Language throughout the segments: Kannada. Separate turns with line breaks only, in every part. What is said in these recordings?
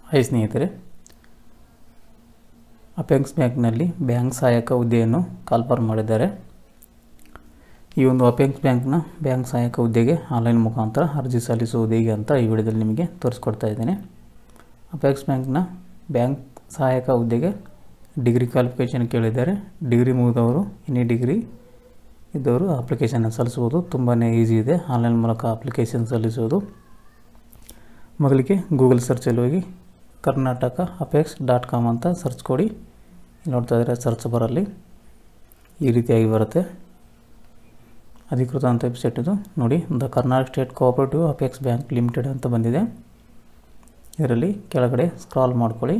ಹೈ ಸ್ನೇಹಿತರೆ ಅಪೆಕ್ಸ್ ಬ್ಯಾಂಕ್ನಲ್ಲಿ ಬ್ಯಾಂಕ್ ಸಹಾಯಕ ಹುದ್ದೆಯನ್ನು ಕಾಲ್ಫರ್ ಮಾಡಿದ್ದಾರೆ ಈ ಒಂದು ಅಪೆಕ್ಸ್ ಬ್ಯಾಂಕ್ನ ಬ್ಯಾಂಕ್ ಸಹಾಯಕ ಹುದ್ದೆಗೆ ಆನ್ಲೈನ್ ಮುಖಾಂತರ ಅರ್ಜಿ ಸಲ್ಲಿಸುವುದು ಹೇಗೆ ಅಂತ ಈ ವಿಡಿಯೋದಲ್ಲಿ ನಿಮಗೆ ತೋರಿಸ್ಕೊಡ್ತಾ ಇದ್ದೇನೆ ಅಪೆಕ್ಸ್ ಬ್ಯಾಂಕ್ನ ಬ್ಯಾಂಕ್ ಸಹಾಯಕ ಹುದ್ದೆಗೆ ಡಿಗ್ರಿ ಕ್ವಾಲಿಫಿಕೇಷನ್ ಕೇಳಿದ್ದಾರೆ ಡಿಗ್ರಿ ಮುಗಿದವರು ಎನಿ ಡಿಗ್ರಿ ಇದ್ದವರು ಅಪ್ಲಿಕೇಶನ್ ಸಲ್ಲಿಸುವುದು ತುಂಬಾ ಈಸಿ ಇದೆ ಆನ್ಲೈನ್ ಮೂಲಕ ಅಪ್ಲಿಕೇಶನ್ ಸಲ್ಲಿಸುವುದು ಮೊದಲಿಗೆ ಗೂಗಲ್ ಸರ್ಚಲ್ಲಿ ಹೋಗಿ ಕರ್ನಾಟಕ ಅಪೆಕ್ಸ್ ಡಾಟ್ ಕಾಮ್ ಅಂತ ಸರ್ಚ್ ಕೊಡಿ ಇಲ್ಲಿ ನೋಡ್ತಾ ಇದ್ದಾರೆ ಸರ್ಚ್ ಬರಲ್ಲಿ ಈ ರೀತಿಯಾಗಿ ಬರುತ್ತೆ ಅಧಿಕೃತ ಅಂತ ವೆಬ್ಸೈಟ್ ಇದು ನೋಡಿ the Karnataka state cooperative apex bank limited ಅಂತ ಬಂದಿದೆ ಇದರಲ್ಲಿ ಕೆಳಗಡೆ ಸ್ಕ್ರಾಲ್ ಮಾಡ್ಕೊಳ್ಳಿ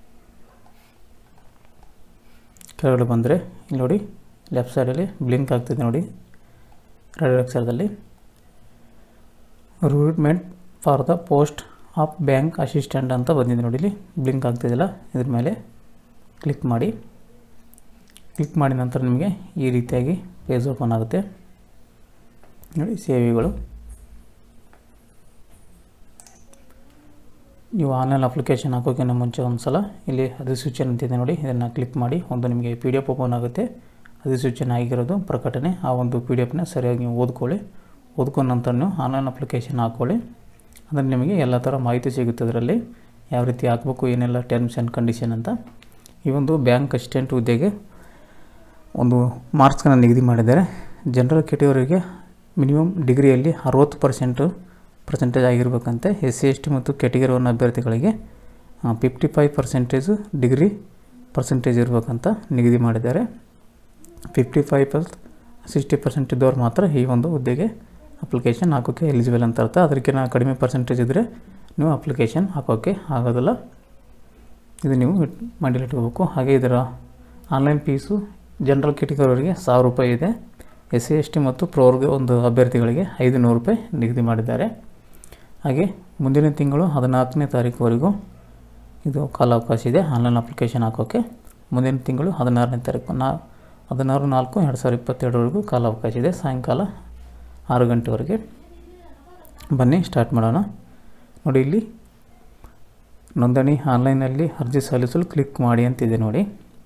ಕೆಳಗಡೆ ಬಂದರೆ ಇಲ್ಲಿ ನೋಡಿ ಲೆಫ್ಟ್ ಸೈಡಲ್ಲಿ ಬ್ಲಿಂಕ್ ಆಗ್ತಿದೆ ನೋಡಿ ರೆಡ್ ಅಕ್ಷರದಲ್ಲಿ recruitment for the post of bank assistant ಅಂತ ಬಂದಿದೆ ನೋಡಿ ಇಲ್ಲಿ ಬ್ಲಿಂಕ್ ಆಗ್ತಿದೆಯಲ್ಲ ಇದ್ರ ಮೇಲೆ ಕ್ಲಿಕ್ ಮಾಡಿ ಕ್ಲಿಕ್ ಮಾಡಿದ ನಂತರ ನಿಮಗೆ ಈ ರೀತಿಯಾಗಿ ಪೇಜ್ ಓಪನ್ ಆಗುತ್ತೆ ನೋಡಿ ಸೇವೆಗಳು ನೀವು ಆನ್ಲೈನ್ ಅಪ್ಲಿಕೇಶನ್ ಹಾಕೋಕ್ಕಿಂತ ಮುಂಚೆ ಒಂದು ಸಲ ಇಲ್ಲಿ ಅಧಿಸೂಚನೆ ಅಂತಿದೆ ನೋಡಿ ಇದನ್ನು ಕ್ಲಿಕ್ ಮಾಡಿ ಒಂದು ನಿಮಗೆ ಪಿ ಡಿ ಎಫ್ ಓಪನ್ ಆಗುತ್ತೆ ಅಧಿಸೂಚನೆ ಆಗಿರೋದು ಪ್ರಕಟಣೆ ಆ ಒಂದು ಪಿ ಡಿ ಎಫ್ನ ಸರಿಯಾಗಿ ನೀವು ಓದ್ಕೊಳ್ಳಿ ಓದ್ಕೊಂಡ ನಂತರ ನೀವು ಆನ್ಲೈನ್ ಅಪ್ಲಿಕೇಶನ್ ಹಾಕ್ಕೊಳ್ಳಿ ಅಂದರೆ ನಿಮಗೆ ಎಲ್ಲ ಥರ ಮಾಹಿತಿ ಸಿಗುತ್ತೆ ಅದರಲ್ಲಿ ಯಾವ ರೀತಿ ಹಾಕಬೇಕು ಏನೆಲ್ಲ ಟರ್ಮ್ಸ್ ಆ್ಯಂಡ್ ಕಂಡೀಷನ್ ಅಂತ ಈ ಒಂದು ಬ್ಯಾಂಕ್ ಅಸಿಸ್ಟೆಂಟ್ ಹುದ್ದೆಗೆ ಒಂದು ಮಾರ್ಕ್ಸ್ಗಳನ್ನು ನಿಗದಿ ಮಾಡಿದ್ದಾರೆ ಜನರಲ್ ಕೆಟಗರಿಗೆ ಮಿನಿಮಮ್ ಡಿಗ್ರಿಯಲ್ಲಿ ಅರುವತ್ತು ಪರ್ಸೆಂಟು ಪರ್ಸೆಂಟೇಜ್ ಆಗಿರಬೇಕಂತೆ ಎಸ್ ಸಿ ಎಸ್ ಟಿ ಮತ್ತು ಕೆಟಗರಿ ಒನ್ ಅಭ್ಯರ್ಥಿಗಳಿಗೆ fifty five percentage degree percentage ಇರಬೇಕಂತ ನಿಗದಿ ಮಾಡಿದ್ದಾರೆ fifty five plus sixty percent ಇದ್ದವ್ರು ಮಾತ್ರ ಈ ಒಂದು ಹುದ್ದೆಗೆ ಅಪ್ಲಿಕೇಶನ್ ಹಾಕೋಕ್ಕೆ ಎಲಿಜಿಬಲ್ ಅಂತ ಅರ್ಥ ಅದಕ್ಕಿಂತ ಕಡಿಮೆ ಪರ್ಸೆಂಟೇಜ್ ಇದ್ದರೆ ನೀವು ಅಪ್ಲಿಕೇಶನ್ ಹಾಕೋಕ್ಕೆ ಆಗೋದಿಲ್ಲ ಇದು ನೀವು ಮೈಂಡಲ್ಲಿ ಇಟ್ಕೋಬೇಕು ಹಾಗೆ ಇದರ ಆನ್ಲೈನ್ ಫೀಸು ಜನರಲ್ ಕೆಟಗರಿಗೆ ಸಾವಿರ ರೂಪಾಯಿ ಇದೆ ಎಸ್ ಸಿ ಎಸ್ ಟಿ ಮತ್ತು ಪ್ರೋರ್ಗೆ ಒಂದು ಅಭ್ಯರ್ಥಿಗಳಿಗೆ ಐದು ನೂರು ರೂಪಾಯಿ ನಿಗದಿ ಮಾಡಿದ್ದಾರೆ ಹಾಗೆ ಮುಂದಿನ ತಿಂಗಳು ಹದಿನಾಲ್ಕನೇ ತಾರೀಕುವರೆಗೂ ಇದು ಕಾಲಾವಕಾಶ ಇದೆ ಆನ್ಲೈನ್ ಅಪ್ಲಿಕೇಶನ್ ಹಾಕೋಕ್ಕೆ ಮುಂದಿನ ತಿಂಗಳು ಹದಿನಾರನೇ ತಾರೀಕು ನಾ ಹದಿನಾರು ನಾಲ್ಕು ಎರಡು ಸಾವಿರದ ಇಪ್ಪತ್ತೆರಡರವರೆಗೂ ಕಾಲಾವಕಾಶ ಇದೆ ಸಾಯಂಕಾಲ ಆರು ಗಂಟೆವರೆಗೆ ಬನ್ನಿ ಸ್ಟಾರ್ಟ್ ಮಾಡೋಣ ನೋಡಿ ಇಲ್ಲಿ ನೋಂದಣಿ ಆನ್ಲೈನಲ್ಲಿ ಅರ್ಜಿ ಸಲ್ಲಿಸಲು ಕ್ಲಿಕ್ ಮಾಡಿ ಅಂತಿದೆ ನೋಡಿ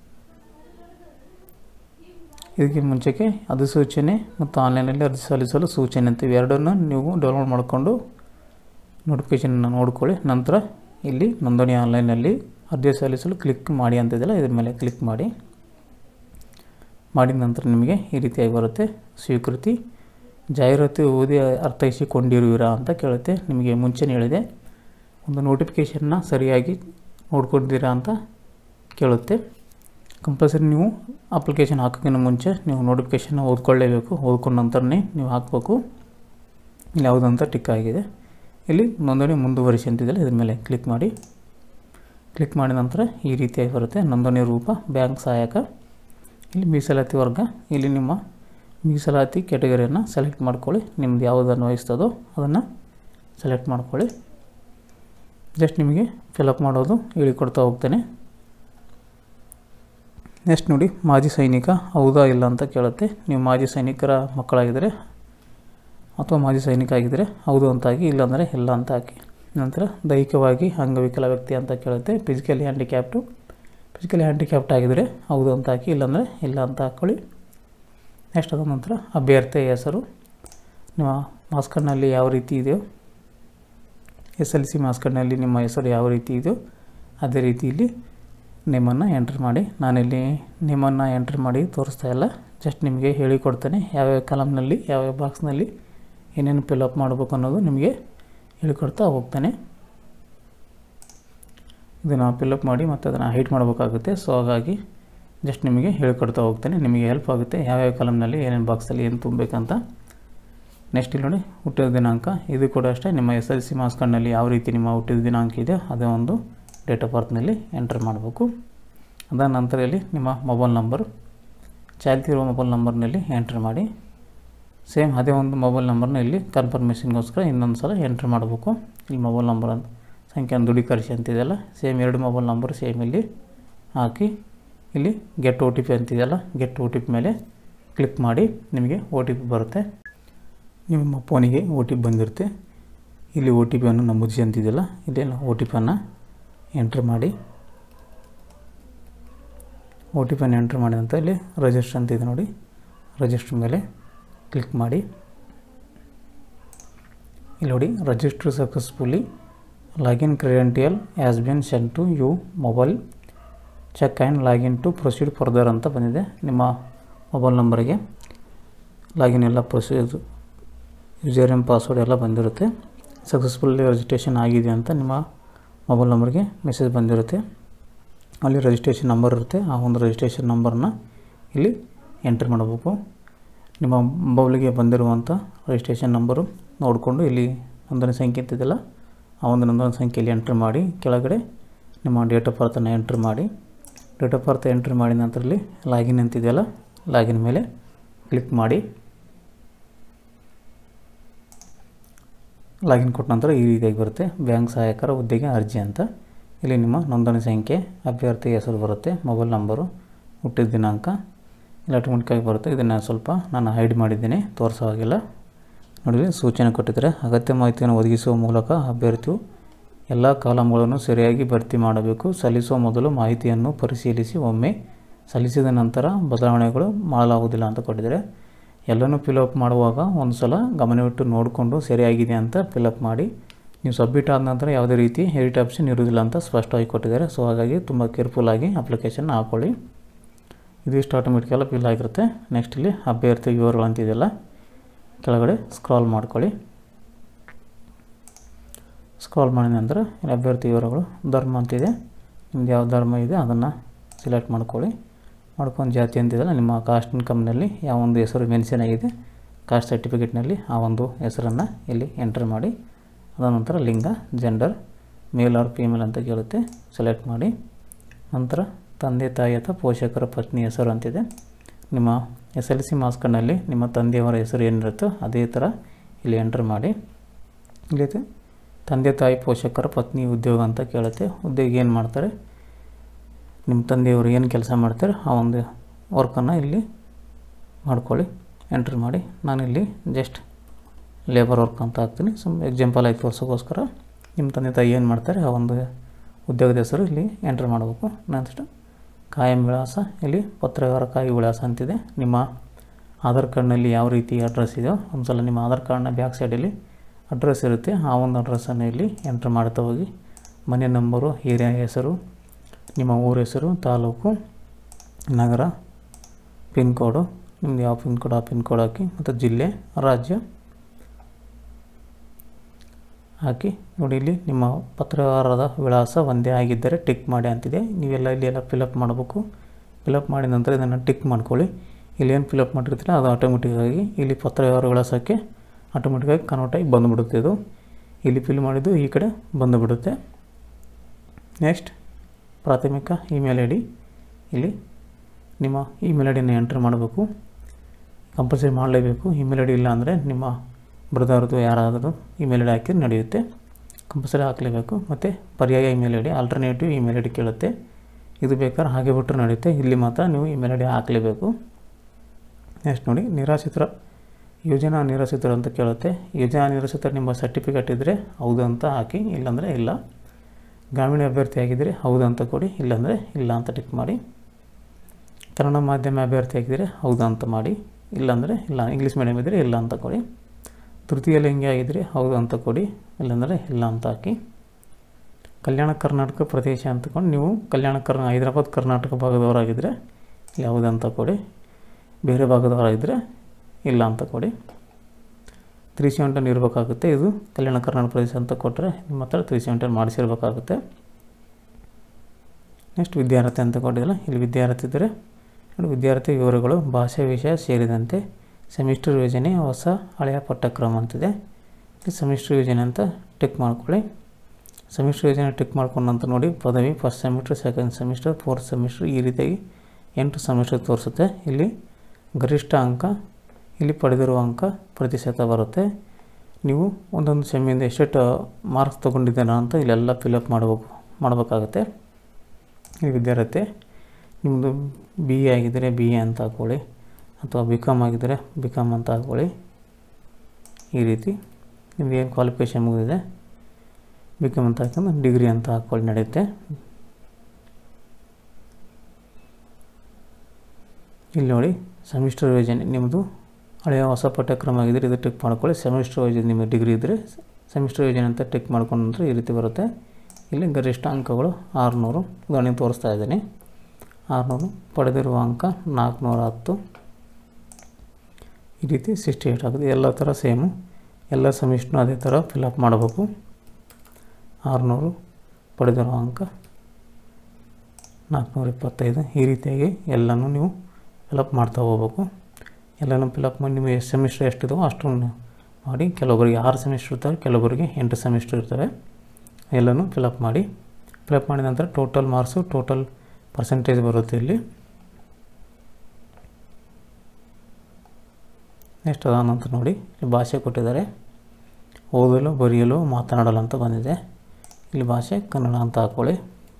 ಇದಕ್ಕೆ ಮುಂಚೆಗೆ ಅಧಿಸೂಚನೆ ಮತ್ತು ಆನ್ಲೈನಲ್ಲಿ ಅರ್ಜಿ ಸಲ್ಲಿಸಲು ಸೂಚನೆ ಅಂತ ಇವೆರಡನ್ನು ನೀವು ಡೌನ್ಲೋಡ್ ಮಾಡಿಕೊಂಡು ನೋಟಿಫಿಕೇಷನ್ನ ನೋಡ್ಕೊಳ್ಳಿ ನಂತರ ಇಲ್ಲಿ ನೋಂದಣಿ ಆನ್ಲೈನಲ್ಲಿ ಅರ್ಜಿ ಸಲ್ಲಿಸಲು ಕ್ಲಿಕ್ ಮಾಡಿ ಅಂತಿದೆಯಲ್ಲ ಇದ್ರ ಮೇಲೆ ಕ್ಲಿಕ್ ಮಾಡಿ ಮಾಡಿದ ನಂತರ ನಿಮಗೆ ಈ ರೀತಿಯಾಗಿ ಬರುತ್ತೆ ಸ್ವೀಕೃತಿ ಜಾಹೀರಾತು ಓದಿ ಅರ್ಥೈಸಿಕೊಂಡಿರುವಿರಾ ಅಂತ ಕೇಳುತ್ತೆ ನಿಮಗೆ ಮುಂಚೆನೇ ಹೇಳಿದೆ ಒಂದು ನೋಟಿಫಿಕೇಷನ್ನ ಸರಿಯಾಗಿ ನೋಡ್ಕೊಂಡಿದ್ದೀರಾ ಅಂತ ಕೇಳುತ್ತೆ ಕಂಪಲ್ಸರಿ ನೀವು ಅಪ್ಲಿಕೇಶನ್ ಹಾಕೋಕ್ಕಿಂತ ಮುಂಚೆ ನೀವು ನೋಟಿಫಿಕೇಷನ್ನ ಓದ್ಕೊಳ್ಳೇಬೇಕು ಓದ್ಕೊಂಡ ನಂತರನೇ ನೀವು ಹಾಕಬೇಕು ಇಲ್ಲಿ ಯಾವುದಂತ ಟಿಕ್ ಆಗಿದೆ ಇಲ್ಲಿ ನೋಂದಣಿ ಮುಂದುವರಿಸಿ ಅಂತಿದೆಯಲ್ಲ ಇದ್ರ ಮೇಲೆ ಕ್ಲಿಕ್ ಮಾಡಿ ಕ್ಲಿಕ್ ಮಾಡಿದ ನಂತರ ಈ ರೀತಿಯಾಗಿ ಬರುತ್ತೆ ನೋಂದಣಿ ರೂಪ ಬ್ಯಾಂಕ್ ಸಹಾಯಕ ಇಲ್ಲಿ ಮೀಸಲಾತಿ ವರ್ಗ ಇಲ್ಲಿ ನಿಮ್ಮ ಮೀಸಲಾತಿ ಕ್ಯಾಟಗರಿಯನ್ನು ಸೆಲೆಕ್ಟ್ ಮಾಡ್ಕೊಳ್ಳಿ ನಿಮ್ದು ಯಾವುದನ್ನು ವಹಿಸ್ತದೋ ಅದನ್ನು ಸೆಲೆಕ್ಟ್ ಮಾಡ್ಕೊಳ್ಳಿ ಜಸ್ಟ್ ನಿಮಗೆ ಫಿಲಪ್ ಮಾಡೋದು ಹೇಳಿಕೊಡ್ತಾ ಹೋಗ್ತೇನೆ ನೆಕ್ಸ್ಟ್ ನೋಡಿ ಮಾಜಿ ಸೈನಿಕ ಹೌದಾ ಇಲ್ಲ ಅಂತ ಕೇಳುತ್ತೆ ನೀವು ಮಾಜಿ ಸೈನಿಕರ ಮಕ್ಕಳಾಗಿದ್ದರೆ ಅಥವಾ ಮಾಜಿ ಸೈನಿಕ ಆಗಿದ್ದರೆ ಹೌದು ಅಂತ ಹಾಕಿ ಇಲ್ಲಾಂದರೆ ಇಲ್ಲ ಅಂತ ಹಾಕಿ ನಂತರ ದೈಹಿಕವಾಗಿ ಅಂಗವಿಕಲ ವ್ಯಕ್ತಿ ಅಂತ ಕೇಳುತ್ತೆ ಫಿಸಿಕಲಿ ಹ್ಯಾಂಡಿಕ್ಯಾಪ್ಟು ಫಿಸಿಕಲಿ ಹ್ಯಾಂಡಿಕ್ಯಾಪ್ಟ್ ಆಗಿದ್ದರೆ ಹೌದು ಅಂತ ಹಾಕಿ ಇಲ್ಲಾಂದರೆ ಇಲ್ಲ ಅಂತ ಹಾಕ್ಕೊಳ್ಳಿ ನೆಕ್ಸ್ಟ್ ಅದಾದ ನಂತರ ಅಭ್ಯರ್ಥಿಯ ಹೆಸರು ನಿಮ್ಮ ಮಾಸ್ ಕಾರ್ಡ್ನಲ್ಲಿ ಯಾವ ರೀತಿ ಇದೆಯೋ ಎಸ್ ಎಲ್ ಸಿ ಮಾಸ್ ಕಾರ್ಡ್ನಲ್ಲಿ ನಿಮ್ಮ ಹೆಸರು ಯಾವ ರೀತಿ ಇದೆಯೋ ಅದೇ ರೀತಿಯಲ್ಲಿ ನೇಮನ್ನು ಎಂಟ್ರ್ ಮಾಡಿ ನಾನಿಲ್ಲಿ ನೇಮನ್ನು ಎಂಟ್ರ್ ಮಾಡಿ ತೋರಿಸ್ತಾ ಇಲ್ಲ ಜಸ್ಟ್ ನಿಮಗೆ ಹೇಳಿಕೊಡ್ತೇನೆ ಯಾವ್ಯಾವ ಕಾಲಮ್ನಲ್ಲಿ ಯಾವ್ಯಾವ ಬಾಕ್ಸ್ನಲ್ಲಿ ಏನೇನು ಫಿಲಪ್ ಮಾಡಬೇಕು ಅನ್ನೋದು ನಿಮಗೆ ಹೇಳಿಕೊಡ್ತಾ ಹೋಗ್ತೇನೆ ಇದನ್ನು ಫಿಲಪ್ ಮಾಡಿ ಮತ್ತು ಅದನ್ನು ಹೈಟ್ ಮಾಡಬೇಕಾಗುತ್ತೆ ಸೊ ಹಾಗಾಗಿ ಜಸ್ಟ್ ನಿಮಗೆ ಹೇಳಿಕೊಡ್ತಾ ಹೋಗ್ತೇನೆ ನಿಮಗೆ ಹೆಲ್ಪ್ ಆಗುತ್ತೆ ಯಾವ್ಯಾವ ಕಾಲಮ್ನಲ್ಲಿ ಏನೇನು ಬಾಕ್ಸಲ್ಲಿ ಏನು ತುಂಬಬೇಕಂತ ನೆಕ್ಸ್ಟ್ ಇಲ್ಲಿ ನೋಡಿ ಹುಟ್ಟಿದ ದಿನಾಂಕ ಇದು ಕೂಡ ಅಷ್ಟೇ ನಿಮ್ಮ ಎಸ್ ಎಲ್ ಸಿ ಮಾರ್ಕ್ಸ್ ಕಾರ್ಡ್ನಲ್ಲಿ ಯಾವ ರೀತಿ ನಿಮ್ಮ ಹುಟ್ಟಿದ ದಿನಾಂಕ ಇದೆ ಅದೇ ಒಂದು ಡೇಟ್ ಆಫ್ ಬರ್ತ್ನಲ್ಲಿ ಎಂಟರ್ ಮಾಡಬೇಕು ಅದಾದ ನಂತರ ಇಲ್ಲಿ ನಿಮ್ಮ ಮೊಬೈಲ್ ನಂಬರ್ ಚಾಲ್ತಿ ಇರುವ ಮೊಬೈಲ್ ನಂಬರ್ನಲ್ಲಿ ಎಂಟ್ರ್ ಮಾಡಿ ಸೇಮ್ ಅದೇ ಒಂದು ಮೊಬೈಲ್ ನಂಬರ್ನ ಇಲ್ಲಿ ಕನ್ಫರ್ಮೇಷನ್ಗೋಸ್ಕರ ಇನ್ನೊಂದು ಸಲ ಎಂಟ್ರ್ ಮಾಡಬೇಕು ಇಲ್ಲಿ ಮೊಬೈಲ್ ನಂಬರ್ ಅಂತ ಸಂಖ್ಯೆಯನ್ನು ದೃಢೀಕರಿಸಿ ಅಂತಿದೆಯಲ್ಲ ಸೇಮ್ ಎರಡು ಮೊಬೈಲ್ ನಂಬರ್ ಸೇಮ್ ಇಲ್ಲಿ ಹಾಕಿ ಇಲ್ಲಿ ಗೆಟ್ ಒ ಟಿ ಪಿ ಅಂತಿದೆಯಲ್ಲ ಗೆಟ್ ಒ ಟಿ ಪಿ ಮೇಲೆ ಕ್ಲಿಕ್ ಮಾಡಿ ನಿಮಗೆ ಒ ಟಿ ಪಿ ಬರುತ್ತೆ ನಿಮ್ಮ ಫೋನಿಗೆ ಒ ಟಿ ಪಿ ಬಂದಿರುತ್ತೆ ಇಲ್ಲಿ ಒ ಟಿ ಪಿಯನ್ನು ನಮೂದಿಸಿ ಅಂತಿದೆಯಲ್ಲ ಇಲ್ಲಿ ಒ ಟಿ ಪಿಯನ್ನು ಎಂಟ್ರ್ ಮಾಡಿ ಒ ಟಿ ಪಿನ ಎಂಟ್ರ್ ಮಾಡಿ ಅಂತ ಇಲ್ಲಿ ರಿಜಿಸ್ಟರ್ ಅಂತ ಇದೆ ನೋಡಿ ರಿಜಿಸ್ಟರ್ ಮೇಲೆ ಕ್ಲಿಕ್ ಮಾಡಿ ಇಲ್ಲಿ ನೋಡಿ register successfully login credential as been send to you mobile check and login to proceed further ಅಂತ ಬಂದಿದೆ ನಿಮ್ಮ ಮೊಬೈಲ್ ನಂಬರಿಗೆ ಲಾಗಿನ್ ಎಲ್ಲ ಪ್ರೊಸೀಜ್ ಯೂಸರ್ ನೇಮ್ ಪಾಸ್ವರ್ಡ್ ಎಲ್ಲ ಬಂದಿರುತ್ತೆ ಸಕ್ಸಸ್ಫುಲ್ಲಿ ರಿಜಿಸ್ಟ್ರೇಷನ್ ಆಗಿದೆ ಅಂತ ನಿಮ್ಮ ಮೊಬೈಲ್ ನಂಬರ್ಗೆ ಮೆಸೇಜ್ ಬಂದಿರುತ್ತೆ ಅಲ್ಲಿ ರಿಜಿಸ್ಟ್ರೇಷನ್ ನಂಬರ್ ಇರುತ್ತೆ ಆ ಒಂದು ರಿಜಿಸ್ಟ್ರೇಷನ್ ನಂಬರ್ನ ಇಲ್ಲಿ ಎಂಟ್ರ್ ಮಾಡಬೇಕು ನಿಮ್ಮ ಮೊಬೈಲಿಗೆ ಬಂದಿರುವಂಥ ರಿಜಿಸ್ಟ್ರೇಷನ್ ನಂಬರು ನೋಡಿಕೊಂಡು ಇಲ್ಲಿ ನೋಂದಣಿ ಸಂಖ್ಯೆ ಅಂತಿದೆಯಲ್ಲ ಆ ಒಂದು ನೋಂದಣಿ ಸಂಖ್ಯೆಯಲ್ಲಿ ಎಂಟ್ರ್ ಮಾಡಿ ಕೆಳಗಡೆ ನಿಮ್ಮ ಡೇಟ್ ಆಫ್ ಬರ್ತನ್ನು ಎಂಟ್ರ್ ಮಾಡಿ ಡೇಟ್ ಆಫ್ ಬರ್ತ್ ಎಂಟ್ರಿ ಮಾಡಿದ ನಂತರ ಇಲ್ಲಿ ಲಾಗಿನ್ ಅಂತಿದೆಯಲ್ಲ ಲಾಗಿನ್ ಮೇಲೆ ಕ್ಲಿಕ್ ಮಾಡಿ ಲಾಗಿನ್ ಕೊಟ್ಟ ನಂತರ ಈ ರೀತಿಯಾಗಿ ಬರುತ್ತೆ ಬ್ಯಾಂಕ್ ಸಹಾಯಕರ ಹುದ್ದೆಗೆ ಅರ್ಜಿ ಅಂತ ಇಲ್ಲಿ ನಿಮ್ಮ ನೋಂದಣಿ ಸಂಖ್ಯೆ ಅಭ್ಯರ್ಥಿ ಹೆಸರು ಬರುತ್ತೆ ಮೊಬೈಲ್ ನಂಬರು ಹುಟ್ಟಿದ ದಿನಾಂಕ ಇಲ್ಲಿ ಆಟೋಮೆಟಿಕ್ಕಾಗಿ ಬರುತ್ತೆ ಇದನ್ನು ಸ್ವಲ್ಪ ನಾನು ಹೈಡ್ ಮಾಡಿದ್ದೇನೆ ತೋರಿಸೋ ಹಾಗಿಲ್ಲ ನೋಡಿ ಸೂಚನೆ ಕೊಟ್ಟಿದ್ದಾರೆ ಅಗತ್ಯ ಮಾಹಿತಿಯನ್ನು ಒದಗಿಸುವ ಮೂಲಕ ಅಭ್ಯರ್ಥಿಯು ಎಲ್ಲ ಕಾಲಮ್ಗಳನ್ನು ಸರಿಯಾಗಿ ಭರ್ತಿ ಮಾಡಬೇಕು ಸಲ್ಲಿಸುವ ಮೊದಲು ಮಾಹಿತಿಯನ್ನು ಪರಿಶೀಲಿಸಿ ಒಮ್ಮೆ ಸಲ್ಲಿಸಿದ ನಂತರ ಬದಲಾವಣೆಗಳು ಮಾಡಲಾಗುವುದಿಲ್ಲ ಅಂತ ಕೊಟ್ಟಿದ್ದಾರೆ ಎಲ್ಲನೂ ಫಿಲಪ್ ಮಾಡುವಾಗ ಒಂದು ಸಲ ಗಮನವಿಟ್ಟು ನೋಡಿಕೊಂಡು ಸರಿಯಾಗಿದೆ ಅಂತ ಫಿಲಪ್ ಮಾಡಿ ನೀವು ಸಬ್ಮಿಟ್ ಆದ ನಂತರ ಯಾವುದೇ ರೀತಿ ಎಡಿಟ್ ಆಪ್ಷನ್ ಇರುವುದಿಲ್ಲ ಅಂತ ಸ್ಪಷ್ಟವಾಗಿ ಕೊಟ್ಟಿದ್ದಾರೆ ಸೊ ಹಾಗಾಗಿ ತುಂಬ ಕೇರ್ಫುಲ್ಲಾಗಿ ಅಪ್ಲಿಕೇಶನ್ ಹಾಕ್ಕೊಳ್ಳಿ ಇದಿಷ್ಟು ಆಟೋಮೆಟಿಕೆಲ್ಲ ಫಿಲ್ ಆಗಿರುತ್ತೆ ನೆಕ್ಸ್ಟ್ ಇಲ್ಲಿ ಅಭ್ಯರ್ಥಿ ವಿವರಗಳು ಅಂತಿದೆಯಲ್ಲ ಕೆಳಗಡೆ ಸ್ಕ್ರಾಲ್ ಮಾಡ್ಕೊಳ್ಳಿ ಸ್ಕ್ರಾಲ್ ಮಾಡಿದ ನಂತರ ಇಲ್ಲಿ ಅಭ್ಯರ್ಥಿ ವಿವರಗಳು ಧರ್ಮ ಅಂತಿದೆ ನಿಮ್ದು ಯಾವ ಧರ್ಮ ಇದೆ ಅದನ್ನು ಸೆಲೆಕ್ಟ್ ಮಾಡ್ಕೊಳ್ಳಿ ಮಾಡ್ಕೊಂಡು ಜಾತಿ ಅಂತಿದೆಯಲ್ಲ ನಿಮ್ಮ ಕಾಸ್ಟ್ ಇನ್ಕಮ್ನಲ್ಲಿ ಯಾವ ಒಂದು ಹೆಸರು ಮೆನ್ಷನ್ ಆಗಿದೆ ಕಾಸ್ಟ್ ಸರ್ಟಿಫಿಕೇಟ್ನಲ್ಲಿ ಆ ಒಂದು ಹೆಸರನ್ನು ಇಲ್ಲಿ ಎಂಟರ್ ಮಾಡಿ ಅದಾದ ನಂತರ ಲಿಂಗ ಜೆಂಡರ್ ಮೇಲ್ ಆರ್ ಫೀಮೇಲ್ ಅಂತ ಕೇಳುತ್ತೆ ಸೆಲೆಕ್ಟ್ ಮಾಡಿ ನಂತರ ತಂದೆ ತಾಯಿ ಅಥವಾ ಪೋಷಕರ ಪತ್ನಿ ಹೆಸರು ಅಂತಿದೆ ನಿಮ್ಮ ಎಸ್ ಎಲ್ ಸಿ ಮಾರ್ಕ್ಸ್ ಕಾರ್ಡ್ನಲ್ಲಿ ನಿಮ್ಮ ತಂದೆಯವರ ಹೆಸರು ಏನಿರುತ್ತೋ ಅದೇ ಥರ ಇಲ್ಲಿ ಎಂಟ್ರ್ ಮಾಡಿ ಇಲ್ಲಿ ತಂದೆ ತಾಯಿ ಪೋಷಕರ ಪತ್ನಿ ಉದ್ಯೋಗ ಅಂತ ಕೇಳುತ್ತೆ ಉದ್ಯೋಗ ಏನು ಮಾಡ್ತಾರೆ ನಿಮ್ಮ ತಂದೆಯವರು ಏನು ಕೆಲಸ ಮಾಡ್ತಾರೆ ಆ ಒಂದು ವರ್ಕನ್ನು ಇಲ್ಲಿ ಮಾಡ್ಕೊಳ್ಳಿ ಎಂಟ್ರ್ ಮಾಡಿ ನಾನಿಲ್ಲಿ ಜಸ್ಟ್ ಲೇಬರ್ ವರ್ಕ್ ಅಂತ ಹಾಕ್ತೀನಿ ಸುಮ್ ಎಕ್ಸಾಂಪಲ್ ಆಗಿ ತೋರ್ಸೋಕ್ಕೋಸ್ಕರ ನಿಮ್ಮ ತಂದೆ ತಾಯಿ ಏನು ಮಾಡ್ತಾರೆ ಆ ಒಂದು ಉದ್ಯೋಗದ ಹೆಸರು ಇಲ್ಲಿ ಎಂಟ್ರ್ ಮಾಡಬೇಕು ನೆಕ್ಸ್ಟ್ ಕಾಯಂ ವಿಳಾಸ ಇಲ್ಲಿ ಪತ್ರವ್ಯವಹಾರ ಕಾಯಿ ವಿಳಾಸ ಅಂತಿದೆ ನಿಮ್ಮ ಆಧಾರ್ ಕಾರ್ಡ್ನಲ್ಲಿ ಯಾವ ರೀತಿ ಅಡ್ರೆಸ್ ಇದೆಯೋ ಒಂದು ಸಲ ನಿಮ್ಮ ಆಧಾರ್ ಕಾರ್ಡ್ನ ಬ್ಯಾಕ್ ಸೈಡಲ್ಲಿ ಅಡ್ರೆಸ್ ಇರುತ್ತೆ ಆ ಒಂದು ಅಡ್ರೆಸ್ಸನ್ನು ಇಲ್ಲಿ ಎಂಟ್ರ್ ಮಾಡ್ತಾ ಹೋಗಿ ಮನೆ ನಂಬರು ಏರಿಯಾ ಹೆಸರು ನಿಮ್ಮ ಊರ ಹೆಸರು ತಾಲೂಕು ನಗರ ಪಿನ್ ಕೋಡು ನಿಮ್ದು ಯಾವ ಪಿನ್ ಕೋಡ್ ಆ ಪಿನ್ ಕೋಡ್ ಹಾಕಿ ಮತ್ತು ಜಿಲ್ಲೆ ರಾಜ್ಯ ಹಾಕಿ ನೋಡಿ ಇಲ್ಲಿ ನಿಮ್ಮ ಪತ್ರವ್ಯವಹಾರದ ವಿಳಾಸ ಒಂದೇ ಆಗಿದ್ದರೆ ಟಿಕ್ ಮಾಡಿ ಅಂತಿದೆ ನೀವೆಲ್ಲ ಇಲ್ಲಿ ಎಲ್ಲ ಫಿಲಪ್ ಮಾಡಬೇಕು ಫಿಲಪ್ ಮಾಡಿದ ನಂತರ ಇದನ್ನು ಟಿಕ್ ಮಾಡ್ಕೊಳ್ಳಿ ಇಲ್ಲಿ ಏನು ಫಿಲಪ್ ಮಾಡಿರ್ತೀರ ಅದು ಆಟೋಮೆಟಿಕ್ಕಾಗಿ ಇಲ್ಲಿ ಪತ್ರವ್ಯವಹಾರ ವಿಳಾಸಕ್ಕೆ ಆಟೋಮೆಟಿಕ್ಕಾಗಿ ಕನ್ವರ್ಟ್ ಆಗಿ ಬಂದುಬಿಡುತ್ತೆ ಇದು ಇಲ್ಲಿ ಫಿಲ್ ಮಾಡಿದ್ದು ಈ ಕಡೆ ಬಂದುಬಿಡುತ್ತೆ ನೆಕ್ಸ್ಟ್ ಪ್ರಾಥಮಿಕ ಇಮೇಲ್ ಐ ಡಿ ಇಲ್ಲಿ ನಿಮ್ಮ ಇಮೇಲ್ ಐ ಡಿನ ಎಂಟ್ರ್ ಮಾಡಬೇಕು ಕಂಪಲ್ಸರಿ ಮಾಡಲೇಬೇಕು ಇಮೇಲ್ ಐ ಡಿ ಇಲ್ಲ ಅಂದರೆ ನಿಮ್ಮ ಬ್ರದರ್ದು ಯಾರಾದರೂ ಇಮೇಲ್ ಐ ಡಿ ಹಾಕಿದ್ರೆ ನಡೆಯುತ್ತೆ ಕಂಪಲ್ಸರಿ ಹಾಕಲೇಬೇಕು ಮತ್ತು ಪರ್ಯಾಯ email I D alternative email I D ಕೇಳುತ್ತೆ ಇದು ಬೇಕಾದ್ರೆ ಹಾಗೆ ಬಿಟ್ಟರೆ ನಡೆಯುತ್ತೆ ಇಲ್ಲಿ ಮಾತ್ರ ನೀವು ಇಮೇಲ್ ಐ ಡಿ ಹಾಕಲೇಬೇಕು ನೆಕ್ಸ್ಟ್ ನೋಡಿ ನಿರಾಶ್ರಿತರ ಯೋಜನಾ ನಿರಾಶ್ರಿತರು ಅಂತ ಕೇಳುತ್ತೆ ಯೋಜನಾ ನಿರಾಶ್ರಿತರು ನಿಮ್ಮ ಸರ್ಟಿಫಿಕೇಟ್ ಇದ್ದರೆ ಹೌದು ಅಂತ ಹಾಕಿ ಇಲ್ಲಾಂದರೆ ಇಲ್ಲ ಗ್ರಾಮೀಣ ಅಭ್ಯರ್ಥಿ ಆಗಿದ್ದರೆ ಹೌದು ಅಂತ ಕೊಡಿ ಇಲ್ಲಾಂದರೆ ಇಲ್ಲ ಅಂತ ಟಿಕ್ ಮಾಡಿ ಕನ್ನಡ ಮಾಧ್ಯಮ ಅಭ್ಯರ್ಥಿ ಆಗಿದ್ದರೆ ಹೌದು ಅಂತ ಮಾಡಿ ಇಲ್ಲಾಂದರೆ ಇಲ್ಲ ಇಂಗ್ಲೀಷ್ ಮೀಡಿಯಮ್ ಇದ್ದರೆ ಇಲ್ಲ ಅಂತ ಕೊಡಿ ತೃತೀಯ ಲಿಂಗಿ ಆಗಿದ್ದರೆ ಹೌದು ಅಂತ ಕೊಡಿ ಇಲ್ಲಾಂದರೆ ಇಲ್ಲ ಅಂತ ಹಾಕಿ ಕಲ್ಯಾಣ ಕರ್ನಾಟಕ ಪ್ರದೇಶ ಅಂತಕೊಂಡು ನೀವು ಕಲ್ಯಾಣ ಕರ್ನಾ ಹೈದರಾಬಾದ್ ಕರ್ನಾಟಕ ಭಾಗದವರಾಗಿದ್ದರೆ ಇಲ್ಲಿ ಹೌದು ಅಂತ ಕೊಡಿ ಬೇರೆ ಭಾಗದವರಾಗಿದ್ದರೆ ಇಲ್ಲ ಅಂತ ಕೊಡಿ ತ್ರೀ ಸೆವೆಂಟನ್ ಇರಬೇಕಾಗುತ್ತೆ ಇದು ಕಲ್ಯಾಣ ಕರ್ನಾಟಕ ಪ್ರದೇಶ ಅಂತ ಕೊಟ್ಟರೆ ನಿಮ್ಮ ಹತ್ರ ತ್ರೀ ಸೆವೆಂಟನ್ ಮಾಡಿಸಿರ್ಬೇಕಾಗುತ್ತೆ ನೆಕ್ಸ್ಟ್ ವಿದ್ಯಾರ್ಥಿ ಅಂತ ಕೊಟ್ಟಿಲ್ಲ ಇಲ್ಲಿ ವಿದ್ಯಾರ್ಥಿ ಇದ್ದರೆ ನೋಡಿ ವಿದ್ಯಾರ್ಥಿ ವಿವರಗಳು ಭಾಷೆ ವಿಷಯ ಸೇರಿದಂತೆ ಸೆಮಿಸ್ಟರ್ ಯೋಜನೆ ಹೊಸ ಹಳೆಯ ಪಠ್ಯಕ್ರಮ ಅಂತಿದೆ ಇಲ್ಲಿ ಸೆಮಿಸ್ಟರ್ ಯೋಜನೆ ಅಂತ ಟಿಕ್ ಮಾಡ್ಕೊಳ್ಳಿ ಸೆಮಿಸ್ಟರ್ ಯೋಜನೆ ಟಿಕ್ ಮಾಡ್ಕೊಂಡ ನಂತರ ನೋಡಿ ಪದವಿ first semester second semester fourth semester ಈ ರೀತಿಯಾಗಿ ಎಂಟು ಸೆಮಿಸ್ಟರ್ ತೋರಿಸುತ್ತೆ ಇಲ್ಲಿ ಗರಿಷ್ಠ ಅಂಕ ಇಲ್ಲಿ ಪಡೆದಿರುವ ಅಂಕ ಪ್ರತಿಶತ ಬರುತ್ತೆ ನೀವು ಒಂದೊಂದು ಸೆಮ್ಮಿಂದ ಎಷ್ಟೆಷ್ಟು ಮಾರ್ಕ್ಸ್ ತೊಗೊಂಡಿದ್ದೀರಾ ಅಂತ ಇಲ್ಲೆಲ್ಲ ಫಿಲಪ್ ಮಾಡಬೇಕು ಮಾಡಬೇಕಾಗತ್ತೆ ಈ ವಿದ್ಯಾರ್ಥಿ ನಿಮ್ಮದು ಬಿ ಎ ಆಗಿದ್ದರೆ ಬಿ ಎ ಅಂತ ಹಾಕ್ಕೊಳ್ಳಿ ಅಥವಾ ಬಿ ಕಾಮ್ ಆಗಿದ್ದರೆ ಬಿ ಕಾಮ್ ಅಂತ ಹಾಕ್ಕೊಳ್ಳಿ ಈ ರೀತಿ ನಿಮ್ದು ಏನು ಕ್ವಾಲಿಫಿಕೇಷನ್ ಮುಗಿದಿದೆ ಬಿ ಕಾಮ್ ಅಂತ ಹಾಕೊಂಡು ಡಿಗ್ರಿ ಅಂತ ಹಾಕ್ಕೊಳ್ಳಿ ನಡೆಯುತ್ತೆ ಇಲ್ಲಿ ನೋಡಿ ಸೆಮಿಸ್ಟರ್ ಯೋಜನೆ ನಿಮ್ಮದು ಹಳೆಯ ಹೊಸ ಪಠ್ಯಕ್ರಮ ಆಗಿದ್ದರೆ ಇದು ಟಿಕ್ ಮಾಡ್ಕೊಳ್ಳಿ ಸೆಮಿಸ್ಟರ್ ಯೋಜನೆ ನಿಮಗೆ ಡಿಗ್ರಿ ಇದ್ದರೆ ಸೆಮಿಸ್ಟರ್ ಯೋಜನೆ ಅಂತ ಟಿಕ್ ಮಾಡ್ಕೊಂಡು ನಂತರ ಈ ರೀತಿ ಬರುತ್ತೆ ಇಲ್ಲಿ ಗರಿಷ್ಠ ಅಂಕಗಳು ಆರುನೂರು ಉದಾಹರಣೆ ತೋರಿಸ್ತಾ ಇದ್ದೀನಿ ಆರುನೂರು ಪಡೆದಿರುವ ಅಂಕ ನಾಲ್ಕುನೂರ ಹತ್ತು ಈ ರೀತಿ ಸಿಕ್ಸ್ಟಿ ಏಯ್ಟ್ ಆಗುತ್ತೆ ಎಲ್ಲ ಥರ ಸೇಮು ಎಲ್ಲ ಸೆಮಿಸ್ಟ್ರು ಅದೇ ಥರ ಫಿಲಪ್ ಮಾಡಬೇಕು ಆರುನೂರು ಪಡೆದಿರೋ ಅಂಕ ನಾಲ್ಕುನೂರ ಇಪ್ಪತ್ತೈದು ಈ ರೀತಿಯಾಗಿ ಎಲ್ಲನೂ ನೀವು ಫಿಲಪ್ ಮಾಡ್ತಾ ಹೋಗ್ಬೇಕು ಎಲ್ಲನೂ ಫಿಲಪ್ ಮಾಡಿ ನಿಮಗೆ ಎಷ್ಟು ಸೆಮಿಸ್ಟರ್ ಎಷ್ಟಿದೆಯೋ ಅಷ್ಟನ್ನು ಮಾಡಿ ಕೆಲವೊಬ್ಬರಿಗೆ ಆರು ಸೆಮಿಸ್ಟರ್ ಇರ್ತವೆ ಕೆಲವೊಬ್ಬರಿಗೆ ಎಂಟು ಸೆಮಿಸ್ಟರ್ ಇರ್ತವೆ ಎಲ್ಲನೂ ಫಿಲಪ್ ಮಾಡಿ ಫಿಲಪ್ ಮಾಡಿದ ನಂತರ ಟೋಟಲ್ ಮಾರ್ಕ್ಸು ಟೋಟಲ್ ಪರ್ಸೆಂಟೇಜ್ ಬರುತ್ತೆ ಇಲ್ಲಿ ನೆಕ್ಸ್ಟ್ ಅದಾದ ನಂತರ ನೋಡಿ ಇಲ್ಲಿ ಭಾಷೆ ಕೊಟ್ಟಿದ್ದಾರೆ ಓದಲು ಬರೆಯಲು ಮಾತನಾಡಲು ಅಂತ ಬಂದಿದೆ ಇಲ್ಲಿ ಭಾಷೆ ಕನ್ನಡ ಅಂತ ಹಾಕ್ಕೊಳ್ಳಿ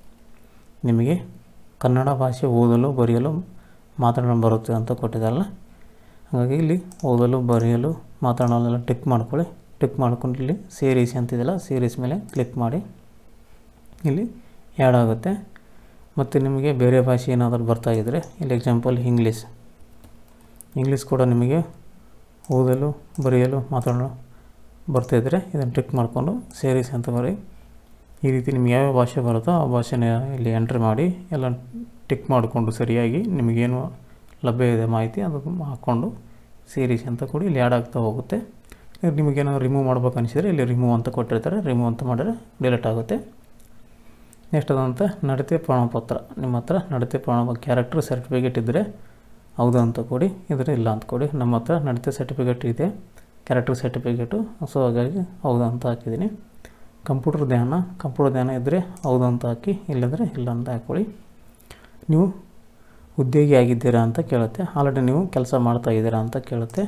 ನಿಮಗೆ ಕನ್ನಡ ಭಾಷೆ ಓದಲು ಬರೆಯಲು ಮಾತನಾಡಲು ಬರುತ್ತೆ ಅಂತ ಕೊಟ್ಟಿದ್ದಾರಲ್ಲ ಹಾಗಾಗಿ ಇಲ್ಲಿ ಓದಲು ಬರೆಯಲು ಮಾತನಾಡಲೆಲ್ಲ ಟಿಕ್ ಮಾಡ್ಕೊಳ್ಳಿ ಟಿಕ್ ಮಾಡ್ಕೊಂಡು ಇಲ್ಲಿ ಸೇರಿಸಿ ಅಂತಿದೆಯಲ್ಲ ಸೇರಿಸ್ ಮೇಲೆ ಕ್ಲಿಕ್ ಮಾಡಿ ಇಲ್ಲಿ ಆ್ಯಡ್ ಆಗುತ್ತೆ ಮತ್ತು ನಿಮಗೆ ಬೇರೆ ಭಾಷೆ ಏನಾದರೂ ಬರ್ತಾ ಇದ್ದರೆ ಇಲ್ಲಿ ಎಕ್ಸಾಂಪಲ್ ಇಂಗ್ಲೀಷ್ ಇಂಗ್ಲೀಷ್ ಕೂಡ ನಿಮಗೆ ಓದಲು ಬರೆಯಲು ಮಾತಾಡಲು ಬರ್ತಾಯಿದ್ರೆ ಇದನ್ನು ಟಿಕ್ ಮಾಡಿಕೊಂಡು ಸೇರಿಸಿ ಅಂತ ಬರೀ ಈ ರೀತಿ ನಿಮ್ಗೆ ಯಾವ್ಯಾವ ಭಾಷೆ ಬರುತ್ತೋ ಆ ಭಾಷೆನ ಇಲ್ಲಿ ಎಂಟ್ರಿ ಮಾಡಿ ಎಲ್ಲ ಟಿಕ್ ಮಾಡಿಕೊಂಡು ಸರಿಯಾಗಿ ನಿಮಗೇನು ಲಭ್ಯ ಇದೆ ಮಾಹಿತಿ ಅದನ್ನು ಹಾಕ್ಕೊಂಡು ಸೇರಿಸಿ ಅಂತ ಕೊಡಿ ಇಲ್ಲಿ ಆ್ಯಡ್ ಆಗ್ತಾ ಹೋಗುತ್ತೆ ನಿಮಗೇನಾದ್ರು ರಿಮೂವ್ ಮಾಡ್ಬೇಕು ಅನಿಸಿದರೆ ಇಲ್ಲಿ ರಿಮೂವ್ ಅಂತ ಕೊಟ್ಟಿರ್ತಾರೆ ರಿಮೂವ್ ಅಂತ ಮಾಡಿದ್ರೆ ಡಿಲೀಟ್ ಆಗುತ್ತೆ ನೆಕ್ಸ್ಟ್ ಅದಂತ ನಡತೆ ಪ್ರಮಾಣಪತ್ರ ನಿಮ್ಮ ಹತ್ರ ನಡತೆ ಪ್ರಮಾಣ ಕ್ಯಾರೆಕ್ಟರ್ ಸರ್ಟಿಫಿಕೇಟ್ ಇದ್ದರೆ ಹೌದು ಅಂತ ಕೊಡಿ ಇದ್ರೆ ಇಲ್ಲ ಅಂತ ಕೊಡಿ ನಮ್ಮ ಹತ್ರ ನಡತೆ ಸರ್ಟಿಫಿಕೇಟ್ ಇದೆ ಕ್ಯಾರೆಕ್ಟರ್ ಸರ್ಟಿಫಿಕೇಟು ಸೊ ಹಾಗಾಗಿ ಹೌದು ಅಂತ ಹಾಕಿದ್ದೀನಿ ಕಂಪ್ಯೂಟರ್ ಧ್ಯಾನ ಕಂಪ್ಯೂಟರ್ ಧ್ಯಾನ ಇದ್ದರೆ ಹೌದು ಅಂತ ಹಾಕಿ ಇಲ್ಲಂದರೆ ಇಲ್ಲ ಅಂತ ಹಾಕ್ಕೊಳ್ಳಿ ನೀವು ಉದ್ಯೋಗಿ ಆಗಿದ್ದೀರಾ ಅಂತ ಕೇಳುತ್ತೆ ಆಲ್ರೆಡಿ ನೀವು ಕೆಲಸ ಮಾಡ್ತಾ ಇದ್ದೀರಾ ಅಂತ ಕೇಳುತ್ತೆ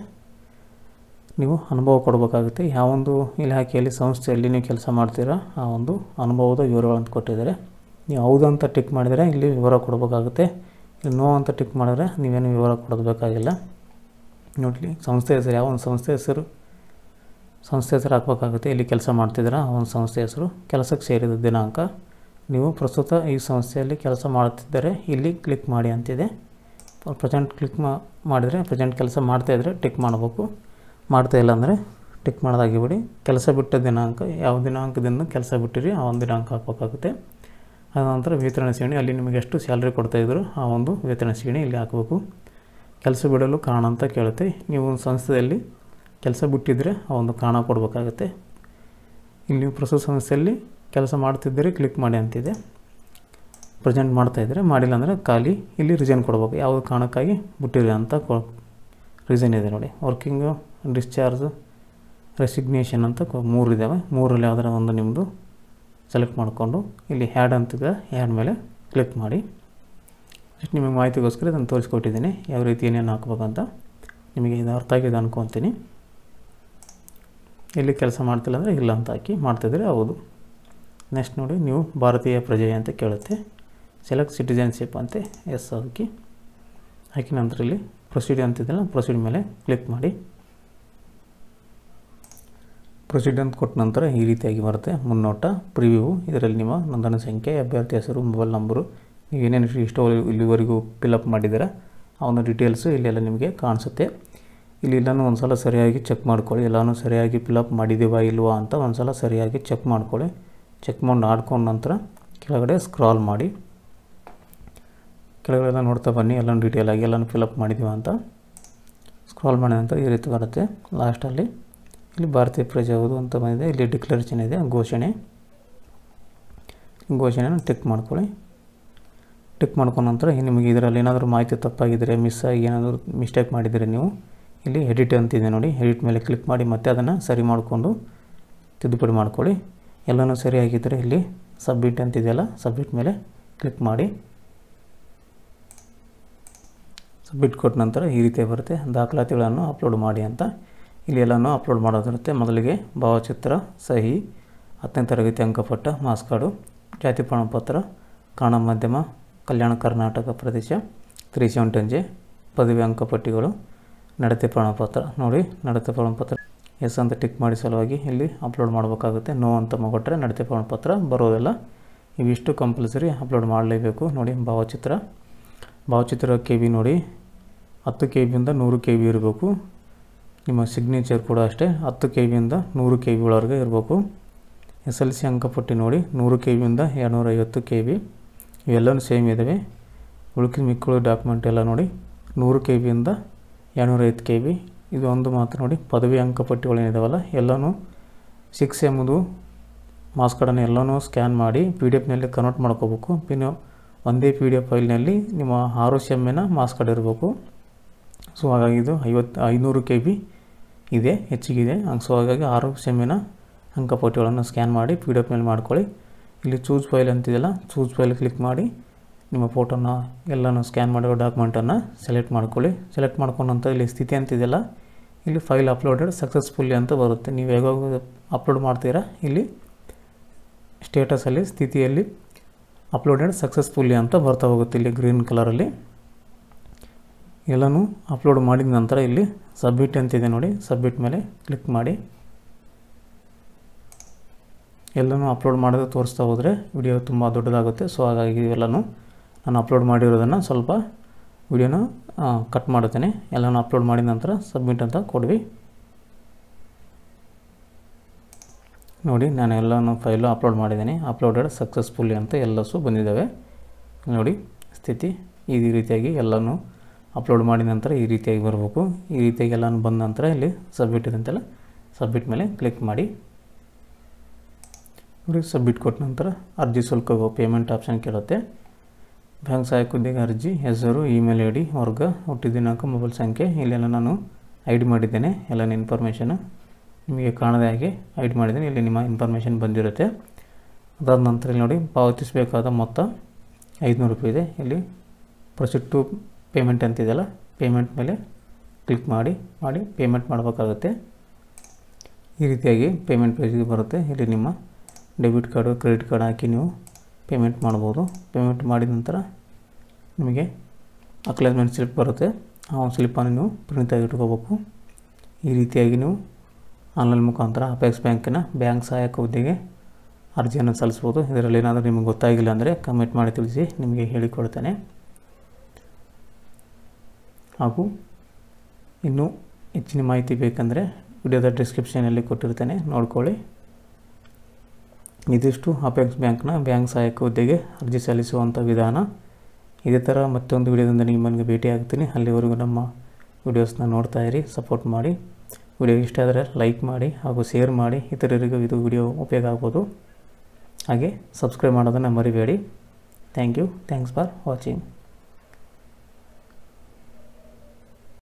ನೀವು ಅನುಭವ ಕೊಡಬೇಕಾಗುತ್ತೆ ಯಾವೊಂದು ಇಲಾಖೆಯಲ್ಲಿ ಸಂಸ್ಥೆಯಲ್ಲಿ ನೀವು ಕೆಲಸ ಮಾಡ್ತೀರಾ ಆ ಒಂದು ಅನುಭವದ ವಿವರಗಳಂತ ಕೊಟ್ಟಿದ್ದಾರೆ ನೀವು ಹೌದು ಅಂತ ಟಿಕ್ ಮಾಡಿದರೆ ಇಲ್ಲಿ ವಿವರ ಕೊಡಬೇಕಾಗುತ್ತೆ ಇಲ್ಲಿ ನೋ ಅಂತ ಟಿಕ್ ಮಾಡಿದ್ರೆ ನೀವೇನು ವಿವರ ಕೊಡಬೇಕಾಗಿಲ್ಲ ನೋಡಲಿ ಸಂಸ್ಥೆ ಹೆಸರು ಯಾವ ಒಂದು ಸಂಸ್ಥೆ ಹೆಸರು ಸಂಸ್ಥೆ ಹೆಸರು ಹಾಕಬೇಕಾಗುತ್ತೆ ಇಲ್ಲಿ ಕೆಲಸ ಮಾಡ್ತಿದ್ದೀರಾ ಆ ಒಂದು ಸಂಸ್ಥೆ ಹೆಸರು ಕೆಲಸಕ್ಕೆ ಸೇರಿದ ದಿನಾಂಕ ನೀವು ಪ್ರಸ್ತುತ ಈ ಸಂಸ್ಥೆಯಲ್ಲಿ ಕೆಲಸ ಮಾಡುತ್ತಿದ್ದರೆ ಇಲ್ಲಿ ಕ್ಲಿಕ್ ಮಾಡಿ ಅಂತಿದೆ ಪ್ರೆಸೆಂಟ್ ಕ್ಲಿಕ್ ಮಾಡಿದರೆ ಪ್ರೆಸೆಂಟ್ ಕೆಲಸ ಮಾಡ್ತಾಯಿದ್ರೆ ಟಿಕ್ ಮಾಡಬೇಕು ಮಾಡ್ತಾ ಇಲ್ಲ ಅಂದರೆ ಟಿಕ್ ಮಾಡೋದಾಗಿಬಿಡಿ ಕೆಲಸ ಬಿಟ್ಟ ದಿನಾಂಕ ಯಾವ ದಿನಾಂಕದಿಂದ ಕೆಲಸ ಬಿಟ್ಟಿರಿ ಆ ಒಂದು ದಿನಾಂಕ ಹಾಕಬೇಕಾಗುತ್ತೆ ಅದ ನಂತರ ವೇತನ ಶ್ರೇಣಿ ಅಲ್ಲಿ ನಿಮಗೆ ಎಷ್ಟು ಸ್ಯಾಲ್ರಿ ಕೊಡ್ತಾಯಿದ್ರು ಆ ಒಂದು ವೇತನ ಶ್ರೇಣಿ ಇಲ್ಲಿ ಹಾಕಬೇಕು ಕೆಲಸ ಬಿಡಲು ಕಾರಣ ಅಂತ ಕೇಳುತ್ತೆ ನೀವು ಒಂದು ಸಂಸ್ಥೆಯಲ್ಲಿ ಕೆಲಸ ಬಿಟ್ಟಿದ್ದರೆ ಆ ಒಂದು ಕಾರಣ ಕೊಡಬೇಕಾಗುತ್ತೆ ಇಲ್ಲಿ ನೀವು ಪ್ರಸ್ತುತ ಸಂಸ್ಥೆಯಲ್ಲಿ ಕೆಲಸ ಮಾಡ್ತಿದ್ದರೆ ಕ್ಲಿಕ್ ಮಾಡಿ ಅಂತಿದೆ ಪ್ರೆಸೆಂಟ್ ಮಾಡ್ತಾಯಿದ್ರೆ ಮಾಡಿಲ್ಲ ಅಂದರೆ ಖಾಲಿ ಇಲ್ಲಿ ರಿಸೈನ್ ಕೊಡಬೇಕು ಯಾವ ಕಾರಣಕ್ಕಾಗಿ ಬಿಟ್ಟಿರಿ ಅಂತ ಕೊ ರೀಸನ್ ಇದೆ ನೋಡಿ ವರ್ಕಿಂಗು ಡಿಸ್ಚಾರ್ಜು ರೆಸಿಗ್ನೇಷನ್ ಅಂತ ಕೊ- ಮೂರು ಇದ್ದಾವೆ ಮೂರಲ್ಲಿ ಯಾವ್ದಾರ ಒಂದು ನಿಮ್ಮದು ಸೆಲೆಕ್ಟ್ ಮಾಡಿಕೊಂಡು ಇಲ್ಲಿ ಹ್ಯಾಡ್ ಅಂತಿದೆ ಹ್ಯಾಡ್ ಮೇಲೆ ಕ್ಲಿಕ್ ಮಾಡಿ ಅಷ್ಟು ನಿಮಗೆ ಮಾಹಿತಿಗೋಸ್ಕರ ಇದನ್ನು ತೋರಿಸ್ಕೊಟ್ಟಿದ್ದೀನಿ ಯಾವ ರೀತಿ ಏನೇನು ಹಾಕ್ಬೇಕಂತ ನಿಮಗೆ ಇದು ಅರ್ಥ ಆಗಿದೆ ಅನ್ಕೊತೀನಿ ಇಲ್ಲಿ ಕೆಲಸ ಮಾಡ್ತಿಲ್ಲ ಅಂದರೆ ಇಲ್ಲ ಅಂತ ಹಾಕಿ ಮಾಡ್ತಿದ್ರೆ ಹೌದು ನೆಕ್ಸ್ಟ್ ನೋಡಿ ನೀವು ಭಾರತೀಯ ಪ್ರಜೆ ಅಂತ ಕೇಳುತ್ತೆ ಸೆಲೆಕ್ಟ್ ಸಿಟಿಜನ್ಶಿಪ್ ಅಂತ ಎಸ್ ಹಾಕಿ ಹಾಕಿ ನಂತರ ಇಲ್ಲಿ ಪ್ರೊಸೀಡ್ ಅಂತಿದ್ದಲ್ಲ ಪ್ರೊಸೀಡ್ ಮೇಲೆ ಕ್ಲಿಕ್ ಮಾಡಿ ಪ್ರೊಸೀಡ್ ಅಂತ ಕೊಟ್ಟ ನಂತರ ಈ ರೀತಿಯಾಗಿ ಬರುತ್ತೆ ಮುನ್ನೋಟ ಪ್ರಿವ್ಯೂ ಇದರಲ್ಲಿ ನಿಮ್ಮ ನೋಂದಣಿ ಸಂಖ್ಯೆ ಅಭ್ಯರ್ಥಿ ಹೆಸರು ಮೊಬೈಲ್ ನಂಬರು ನೀವು ಏನೇನು ಇಷ್ಟು ಇಲ್ಲಿವರೆಗೂ ಫಿಲಪ್ ಮಾಡಿದ್ದೀರಾ ಆ ಒಂದು ಡೀಟೇಲ್ಸು ಇಲ್ಲೆಲ್ಲ ನಿಮಗೆ ಕಾಣಿಸುತ್ತೆ ಇಲ್ಲಿ ಎಲ್ಲನೂ ಒಂದು ಸಲ ಸರಿಯಾಗಿ ಚೆಕ್ ಮಾಡ್ಕೊಳ್ಳಿ ಎಲ್ಲನೂ ಸರಿಯಾಗಿ ಫಿಲಪ್ ಮಾಡಿದ್ದೀವಾ ಇಲ್ವಾ ಅಂತ ಒಂದು ಸಲ ಸರಿಯಾಗಿ ಚೆಕ್ ಮಾಡ್ಕೊಳ್ಳಿ ಚೆಕ್ ಮಾಡಿ ಆಡ್ಕೊಂಡ ನಂತರ ಕೆಳಗಡೆ ಸ್ಕ್ರಾಲ್ ಮಾಡಿ ಕೆಳಗಡೆ ನೋಡ್ತಾ ಬನ್ನಿ ಎಲ್ಲನೂ ಡೀಟೇಲ್ ಆಗಿ ಎಲ್ಲನೂ ಫಿಲಪ್ ಮಾಡಿದ್ದೀವ ಅಂತ ಸ್ಕ್ರಾಲ್ ಮಾಡಿದ ನಂತರ ಈ ರೀತಿ ಬರುತ್ತೆ ಲಾಸ್ಟಲ್ಲಿ ಇಲ್ಲಿ ಭಾರತೀಯ ಪ್ರಜೆ ಹೌದು ಅಂತ ಬಂದಿದೆ ಇಲ್ಲಿ ಡಿಕ್ಲರೇಷನ್ ಇದೆ ಘೋಷಣೆ ಘೋಷಣೆನ ಟಿಕ್ ಮಾಡ್ಕೊಳ್ಳಿ ಟಿಕ್ ಮಾಡ್ಕೊಂಡ ನಂತರ ಈ ನಿಮಗೆ ಇದರಲ್ಲಿ ಏನಾದರೂ ಮಾಹಿತಿ ತಪ್ಪಾಗಿದ್ದರೆ ಮಿಸ್ ಆಗಿ ಏನಾದರೂ ಮಿಸ್ಟೇಕ್ ಮಾಡಿದರೆ ನೀವು ಇಲ್ಲಿ ಎಡಿಟ್ ಅಂತಿದೆ ನೋಡಿ ಎಡಿಟ್ ಮೇಲೆ ಕ್ಲಿಕ್ ಮಾಡಿ ಮತ್ತೆ ಅದನ್ನು ಸರಿ ಮಾಡಿಕೊಂಡು ತಿದ್ದುಪಡಿ ಮಾಡ್ಕೊಳ್ಳಿ ಎಲ್ಲನೂ ಸರಿಯಾಗಿದ್ದರೆ ಇಲ್ಲಿ ಸಬ್ಮಿಟ್ ಅಂತಿದೆಯಲ್ಲ ಸಬ್ಮಿಟ್ ಮೇಲೆ ಕ್ಲಿಕ್ ಮಾಡಿ ಸಬ್ಮಿಟ್ ಕೊಟ್ಟ ನಂತರ ಈ ರೀತಿ ಬರುತ್ತೆ ದಾಖಲಾತಿಗಳನ್ನು ಅಪ್ಲೋಡ್ ಮಾಡಿ ಅಂತ ಇಲ್ಲಿ ಎಲ್ಲನೂ ಅಪ್ಲೋಡ್ ಮಾಡೋದಿರುತ್ತೆ ಮೊದಲಿಗೆ ಭಾವಚಿತ್ರ ಸಹಿ ಹತ್ತನೇ ತರಗತಿ ಅಂಕಪಟ್ಟ ಮಾಸ್ ಕಾರ್ಡು ಜಾತಿ ಪ್ರಮಾಣಪತ್ರ ಕನ್ನಡ ಮಾಧ್ಯಮ ಕಲ್ಯಾಣ ಕರ್ನಾಟಕ ಪ್ರದೇಶ ತ್ರೀ ಸೆವೆಂಟನ್ ಜೆ ಪದವಿ ಅಂಕಪಟ್ಟಿಗಳು ನಡತೆ ಪ್ರಮಾಣಪತ್ರ ನೋಡಿ ನಡತೆ ಪ್ರಮಾಣಪತ್ರ ಎಸ್ ಅಂತ ಟಿಕ್ ಮಾಡಿ ಸಲುವಾಗಿ ಇಲ್ಲಿ ಅಪ್ಲೋಡ್ ಮಾಡಬೇಕಾಗುತ್ತೆ ನೋ ಅಂತ ಕೊಟ್ಟರೆ ನಡತೆ ಪ್ರಮಾಣಪತ್ರ ಬರೋದಿಲ್ಲ ಇವಿಷ್ಟು ಕಂಪಲ್ಸರಿ ಅಪ್ಲೋಡ್ ಮಾಡಲೇಬೇಕು ನೋಡಿ ಭಾವಚಿತ್ರ ಭಾವಚಿತ್ರ ಕೆ ಬಿ ನೋಡಿ ಹತ್ತು ಕೆ ಬಿಯಿಂದ ನೂರು ಕೆ ಬಿ ಇರಬೇಕು ನಿಮ್ಮ ಸಿಗ್ನೇಚರ್ ಕೂಡ ಅಷ್ಟೇ ಹತ್ತು ಕೆ ಬಿಯಿಂದ ನೂರು ಕೆ ಬಿ ಒಳಗೆ ಇರಬೇಕು ಎಸ್ ಎಲ್ ಸಿ ಅಂಕಪಟ್ಟಿ ನೋಡಿ ನೂರು ಕೆ ಬಿಯಿಂದ ಎರಡುನೂರೈವತ್ತು ಕೆ ಬಿ ಇವೆಲ್ಲವೂ ಸೇಮ್ ಇದ್ದಾವೆ ಉಳುಕಿದ ಮಿಕ್ಕಳು ಡಾಕ್ಯುಮೆಂಟ್ ಎಲ್ಲ ನೋಡಿ ನೂರು ಕೆ ಬಿಯಿಂದ ಎರಡುನೂರೈವತ್ತು ಕೆ ಬಿ ಇದು ಒಂದು ಮಾತ್ರ ನೋಡಿ ಪದವಿ ಅಂಕಪಟ್ಟಿಗಳೇನಿದಾವಲ್ಲ ಎಲ್ಲನೂ ಸಿಕ್ಸ್ ಎಂಬುದು ಮಾರ್ಕ್ಸ್ ಕಾರ್ಡನ್ನು ಎಲ್ಲನೂ ಸ್ಕ್ಯಾನ್ ಮಾಡಿ ಪಿ ಡಿ ಎಫ್ನಲ್ಲಿ ಕನ್ವರ್ಟ್ ಮಾಡ್ಕೋಬೇಕು ಪಿನ್ ಒಂದೇ ಪಿ ಡಿ ಎಫ್ ಫೈಲ್ನಲ್ಲಿ ನಿಮ್ಮ ಆರು ಸೆಮ್ಮಿನ ಮಾರ್ಕ್ಸ್ ಕಾರ್ಡ್ ಇರಬೇಕು ಸೊ ಹಾಗಾಗಿ ಇದು ಐವತ್ತು ಐನೂರು ಕೆ ಬಿ ಇದೆ ಹೆಚ್ಚಿಗಿದೆ ಹಂಗೆ ಸೊ ಹಾಗಾಗಿ ಆರು ಸೆಮ್ಮಿನ ಅಂಕಪಟ್ಟಿಗಳನ್ನು ಸ್ಕ್ಯಾನ್ ಮಾಡಿ ಪಿ ಡಿ ಎಫ್ ಮೇಲೆ ಮಾಡ್ಕೊಳ್ಳಿ ಇಲ್ಲಿ ಚೂಸ್ ಫೈಲ್ ಅಂತಿದೆಯಲ್ಲ ಚೂಸ್ ಫೈಲ್ ಕ್ಲಿಕ್ ಮಾಡಿ ನಿಮ್ಮ ಫೋಟೋನ ಎಲ್ಲನೂ ಸ್ಕ್ಯಾನ್ ಮಾಡಿರೋ ಡಾಕ್ಯುಮೆಂಟನ್ನು ಸೆಲೆಕ್ಟ್ ಮಾಡ್ಕೊಳ್ಳಿ ಸೆಲೆಕ್ಟ್ ಮಾಡ್ಕೊಂಡ ನಂತರ ಇಲ್ಲಿ ಸ್ಥಿತಿ ಅಂತಿದೆಯಲ್ಲ ಇಲ್ಲಿ ಫೈಲ್ ಅಪ್ಲೋಡೆಡ್ ಸಕ್ಸಸ್ಫುಲ್ಲಿ ಅಂತ ಬರುತ್ತೆ ನೀವು ಯಾವಾಗ ಅಪ್ಲೋಡ್ ಮಾಡ್ತೀರಾ ಇಲ್ಲಿ ಸ್ಟೇಟಸಲ್ಲಿ ಸ್ಥಿತಿಯಲ್ಲಿ ಅಪ್ಲೋಡೆಡ್ ಸಕ್ಸಸ್ಫುಲ್ಲಿ ಅಂತ ಬರ್ತಾ ಹೋಗುತ್ತೆ ಇಲ್ಲಿ ಗ್ರೀನ್ ಕಲರಲ್ಲಿ ಎಲ್ಲನೂ ಅಪ್ಲೋಡ್ ಮಾಡಿದ ನಂತರ ಇಲ್ಲಿ ಸಬ್ಮಿಟ್ ಅಂತಿದೆ ನೋಡಿ ಸಬ್ಮಿಟ್ ಮೇಲೆ ಕ್ಲಿಕ್ ಮಾಡಿ ಎಲ್ಲನೂ ಅಪ್ಲೋಡ್ ಮಾಡೋದು ತೋರಿಸ್ತಾ ಹೋದರೆ ವಿಡಿಯೋ ತುಂಬ ದೊಡ್ಡದಾಗುತ್ತೆ ಸೊ ಹಾಗಾಗಿ ಎಲ್ಲನೂ ನಾನು ಅಪ್ಲೋಡ್ ಮಾಡಿರೋದನ್ನು ಸ್ವಲ್ಪ ವಿಡಿಯೋನ ಕಟ್ ಮಾಡುತ್ತೇನೆ ಎಲ್ಲನೂ ಅಪ್ಲೋಡ್ ಮಾಡಿದ ನಂತರ ಸಬ್ಮಿಟ್ ಅಂತ ಕೊಡ್ವಿ ನೋಡಿ ನಾನು ಎಲ್ಲನೂ ಫೈಲು ಅಪ್ಲೋಡ್ ಮಾಡಿದ್ದೀನಿ ಅಪ್ಲೋಡೆಡ್ ಸಕ್ಸಸ್ಫುಲ್ಲಿ ಅಂತ ಎಲ್ಲಸು ಬಂದಿದ್ದಾವೆ ನೋಡಿ ಸ್ಥಿತಿ ಈ ರೀತಿಯಾಗಿ ಎಲ್ಲನೂ ಅಪ್ಲೋಡ್ ಮಾಡಿದ ನಂತರ ಈ ರೀತಿಯಾಗಿ ಬರಬೇಕು ಈ ರೀತಿಯಾಗಿ ಎಲ್ಲನೂ ಬಂದ ನಂತರ ಇಲ್ಲಿ ಸಬ್ಮಿಟ್ ಇದೆ ಅಂತಲ್ಲ ಸಬ್ಮಿಟ್ ಮೇಲೆ ಕ್ಲಿಕ್ ಮಾಡಿ ನೋಡಿ ಸಬ್ಮಿಟ್ ಕೊಟ್ಟ ನಂತರ ಅರ್ಜಿ ಶುಲ್ಕ ಪೇಮೆಂಟ್ ಆಪ್ಷನ್ ಕೇಳುತ್ತೆ ಬ್ಯಾಂಕ್ ಸಹಾಯಕ ಹುದ್ದೆಗೆ ಅರ್ಜಿ ಹೆಸರು ಇಮೇಲ್ ಐ ಡಿ ವರ್ಗ ಹುಟ್ಟಿದ ದಿನಾಂಕ ಮೊಬೈಲ್ ಸಂಖ್ಯೆ ಇಲ್ಲೆಲ್ಲ ನಾನು ಐಡಿ ಮಾಡಿದ್ದೇನೆ ಎಲ್ಲ ಇನ್ಫಾರ್ಮೇಷನು ನಿಮಗೆ ಕಾಣದ ಹಾಗೆ ಐಡಿ ಮಾಡಿದ್ದೇನೆ ಇಲ್ಲಿ ನಿಮ್ಮ ಇನ್ಫಾರ್ಮೇಷನ್ ಬಂದಿರುತ್ತೆ ಅದಾದ ನಂತರ ಇಲ್ಲಿ ನೋಡಿ ಪಾವತಿಸಬೇಕಾದ ಮೊತ್ತ ಐದುನೂರು ರೂಪಾಯಿ ಇದೆ ಇಲ್ಲಿ ಪ್ರೊಸೀಡ್ ಟು ಪೇಮೆಂಟ್ ಅಂತಿದೆಯಲ್ಲ ಪೇಮೆಂಟ್ ಮೇಲೆ ಕ್ಲಿಕ್ ಮಾಡಿ ಮಾಡಿ ಪೇಮೆಂಟ್ ಮಾಡಬೇಕಾಗುತ್ತೆ ಈ ರೀತಿಯಾಗಿ ಪೇಮೆಂಟ್ ಪೇಜಿಗೆ ಬರುತ್ತೆ ಇಲ್ಲಿ ನಿಮ್ಮ ಡೆಬಿಟ್ ಕಾರ್ಡು ಕ್ರೆಡಿಟ್ ಕಾರ್ಡ್ ಹಾಕಿ ನೀವು ಪೇಮೆಂಟ್ ಮಾಡ್ಬೋದು ಪೇಮೆಂಟ್ ಮಾಡಿದ ನಂತರ ನಿಮಗೆ ಅಕ್ಲೇಜ್ಮೆಂಟ್ ಸ್ಲಿಪ್ ಬರುತ್ತೆ ಆ ಸ್ಲಿಪ್ಪನ್ನು ನೀವು ಪ್ರಿಂಟ್ ಆಗಿ ಇಟ್ಕೋಬೇಕು ಈ ರೀತಿಯಾಗಿ ನೀವು ಆನ್ಲೈನ್ ಮುಖಾಂತರ ಅಪೆಕ್ಸ್ ಬ್ಯಾಂಕಿನ ಬ್ಯಾಂಕ್ ಸಹಾಯಕ ಹುದ್ದೆಗೆ ಅರ್ಜಿಯನ್ನು ಸಲ್ಲಿಸ್ಬೋದು ಇದರಲ್ಲಿ ಏನಾದರೂ ನಿಮಗೆ ಗೊತ್ತಾಗಿಲ್ಲ ಅಂದರೆ ಕಮೆಂಟ್ ಮಾಡಿ ತಿಳಿಸಿ ನಿಮಗೆ ಹೇಳಿಕೊಡ್ತೇನೆ ಹಾಗೂ ಇನ್ನೂ ಹೆಚ್ಚಿನ ಮಾಹಿತಿ ಬೇಕಂದರೆ ವಿಡಿಯೋದ ಡಿಸ್ಕ್ರಿಪ್ಷನಲ್ಲಿ ಕೊಟ್ಟಿರ್ತೇನೆ ನೋಡ್ಕೊಳ್ಳಿ ಇದಿಷ್ಟು ಅಪೆಕ್ಸ್ ಬ್ಯಾಂಕ್ನ ಬ್ಯಾಂಕ್ ಸಹಾಯಕ ಹುದ್ದೆಗೆ ಅರ್ಜಿ ಸಲ್ಲಿಸುವಂಥ ವಿಧಾನ ಇದೇ ಥರ ಮತ್ತೊಂದು ವಿಡಿಯೋದಿಂದ ನಿಮ್ಮನಿಗೆ ಭೇಟಿ ಆಗ್ತೀನಿ ಅಲ್ಲಿವರೆಗೂ ನಮ್ಮ ವಿಡಿಯೋಸ್ನ ನೋಡ್ತಾ ಇರಿ ಸಪೋರ್ಟ್ ಮಾಡಿ ವಿಡಿಯೋ ಇಷ್ಟ ಆದರೆ ಲೈಕ್ ಮಾಡಿ ಹಾಗೂ ಶೇರ್ ಮಾಡಿ ಇತರರಿಗೂ ಇದು ವಿಡಿಯೋ ಉಪಯೋಗ ಆಗ್ಬೋದು ಹಾಗೆ ಸಬ್ಸ್ಕ್ರೈಬ್ ಮಾಡೋದನ್ನು ಮರಿಬೇಡಿ thank you thanks for watching